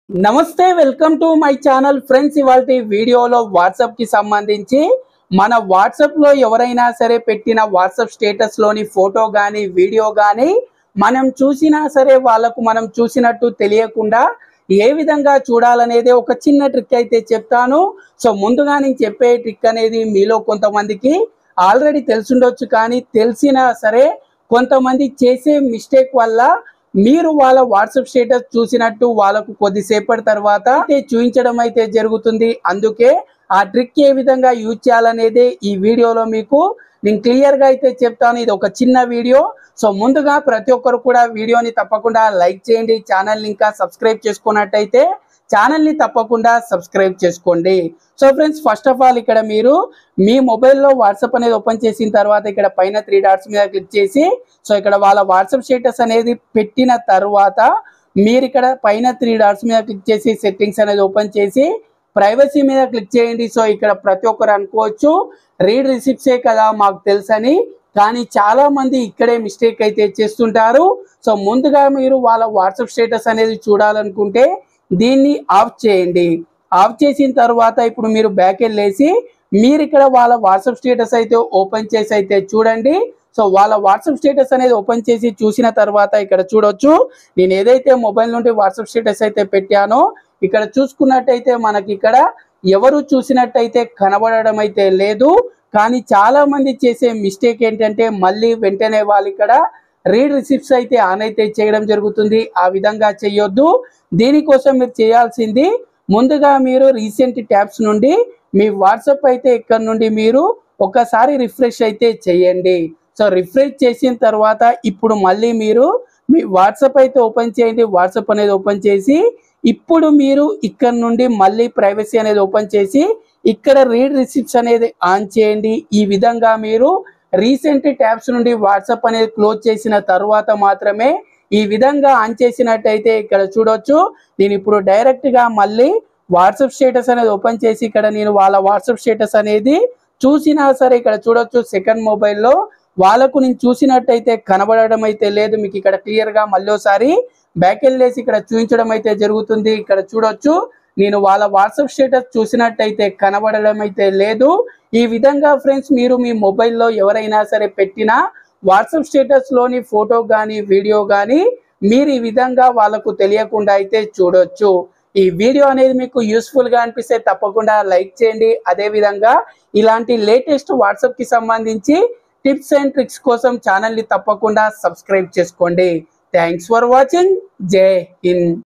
నమస్తే welcome to my channel friends ఇవాళ వీడియోలో వాట్సాప్ కి సంబంధించి మన వాట్సాప్ లో ఎవరైనా సరే పెట్టిన వాట్సాప్ స్టేటస్ లోని ఫోటో గాని వీడియో గాని మనం చూసినా సరే వాళ్ళకు మనం చూసినట్టు తెలియకుండా ఏ విధంగా చూడాలనేది ఒక చిన్న ట్రిక్ అయితే చెప్తాను సో ముందుగా నేను చెప్పే ట్రిక్ అనేది మీలో కొంతమందికి ఆల్రెడీ తెలిసిండొచ్చు కానీ తెలిసినా సరే కొంతమంది చేసే మిస్టేక్ వల్ల మీరు వాళ్ళ వాట్సాప్ స్టేటస్ చూసినట్టు వాళ్ళకు కొద్దిసేపటి తర్వాత అయితే చూపించడం అయితే జరుగుతుంది అందుకే ఆ ట్రిక్ ఏ విధంగా యూజ్ చేయాలనేది ఈ వీడియోలో మీకు నేను క్లియర్ గా అయితే చెప్తాను ఇది ఒక చిన్న వీడియో సో ముందుగా ప్రతి ఒక్కరు కూడా వీడియోని తప్పకుండా లైక్ చేయండి ఛానల్ ఇంకా సబ్స్క్రైబ్ చేసుకున్నట్టయితే ఛానల్ ని తప్పకుండా సబ్స్క్రైబ్ చేసుకోండి so friends first of all ఇక్కడ మీరు మీ మొబైల్లో వాట్సాప్ అనేది ఓపెన్ చేసిన తర్వాత ఇక్కడ పైన త్రీ డాట్స్ మీద క్లిక్ చేసి సో ఇక్కడ వాళ్ళ వాట్సాప్ స్టేటస్ అనేది పెట్టిన తర్వాత మీరు ఇక్కడ పైన త్రీ డాట్స్ మీద క్లిక్ చేసి సెట్టింగ్స్ అనేది ఓపెన్ చేసి ప్రైవసీ మీద క్లిక్ చేయండి సో ఇక్కడ ప్రతి ఒక్కరు అనుకోవచ్చు రీడ్ రిసిప్ట్సే కదా మాకు తెలుసని కానీ చాలా మంది ఇక్కడే మిస్టేక్ అయితే చేస్తుంటారు సో ముందుగా మీరు వాళ్ళ వాట్సాప్ స్టేటస్ అనేది చూడాలనుకుంటే దీన్ని ఆఫ్ చేయండి ఆఫ్ చేసిన తర్వాత ఇప్పుడు మీరు బ్యాక్ వెళ్ళేసి మీరు ఇక్కడ వాళ్ళ వాట్సాప్ స్టేటస్ అయితే ఓపెన్ చేసి అయితే చూడండి సో వాళ్ళ వాట్సాప్ స్టేటస్ అనేది ఓపెన్ చేసి చూసిన తర్వాత ఇక్కడ చూడొచ్చు నేను ఏదైతే మొబైల్ నుండి వాట్సాప్ స్టేటస్ అయితే పెట్టానో ఇక్కడ చూసుకున్నట్టయితే మనకి ఇక్కడ ఎవరు చూసినట్టయితే కనబడడం అయితే లేదు కానీ చాలా మంది చేసే మిస్టేక్ ఏంటంటే మళ్ళీ వెంటనే వాళ్ళు ఇక్కడ రీడ్ రిసిప్ట్స్ అయితే ఆన్ అయితే చేయడం జరుగుతుంది ఆ విధంగా చేయొద్దు దీనికోసం మీరు చేయాల్సింది ముందుగా మీరు రీసెంట్ ట్యాబ్స్ నుండి మీ వాట్సాప్ అయితే ఇక్కడ నుండి మీరు ఒకసారి రిఫ్రెష్ అయితే చేయండి సో రిఫ్రెష్ చేసిన తర్వాత ఇప్పుడు మళ్ళీ మీరు మీ వాట్సాప్ అయితే ఓపెన్ చేయండి వాట్సాప్ అనేది ఓపెన్ చేసి ఇప్పుడు మీరు ఇక్కడ నుండి మళ్ళీ ప్రైవసీ అనేది ఓపెన్ చేసి ఇక్కడ రీడ్ రిసిప్ట్స్ అనేది ఆన్ చేయండి ఈ విధంగా మీరు రీసెంట్ ట్యాబ్స్ నుండి వాట్సాప్ అనేది క్లోజ్ చేసిన తర్వాత మాత్రమే ఈ విధంగా ఆన్ చేసినట్టయితే ఇక్కడ చూడొచ్చు నేను ఇప్పుడు డైరెక్ట్ గా మళ్ళీ వాట్సాప్ స్టేటస్ అనేది ఓపెన్ చేసి ఇక్కడ నేను వాళ్ళ వాట్సాప్ స్టేటస్ అనేది చూసినా సరే ఇక్కడ చూడొచ్చు సెకండ్ మొబైల్లో వాళ్ళకు నేను చూసినట్టయితే కనబడడం అయితే లేదు మీకు ఇక్కడ క్లియర్ గా మళ్ళీసారి బ్యాక్ వెళ్ళేసి ఇక్కడ చూపించడం అయితే జరుగుతుంది ఇక్కడ చూడొచ్చు నేను వాళ్ళ వాట్సాప్ స్టేటస్ చూసినట్టయితే కనబడడం అయితే లేదు ఈ విధంగా ఫ్రెండ్స్ మీరు మీ మొబైల్లో ఎవరైనా సరే పెట్టిన వాట్సాప్ స్టేటస్ లోని ఫోటో కానీ వీడియో కానీ మీరు ఈ విధంగా వాళ్ళకు తెలియకుండా అయితే చూడొచ్చు ఈ వీడియో అనేది మీకు యూస్ఫుల్ గా అనిపిస్తే తప్పకుండా లైక్ చేయండి అదే విధంగా ఇలాంటి లేటెస్ట్ వాట్సాప్ కి సంబంధించి టిప్స్ అండ్ ట్రిక్స్ కోసం ఛానల్ ని తప్పకుండా సబ్స్క్రైబ్ చేసుకోండి థ్యాంక్స్ ఫర్ వాచింగ్ జై హింద్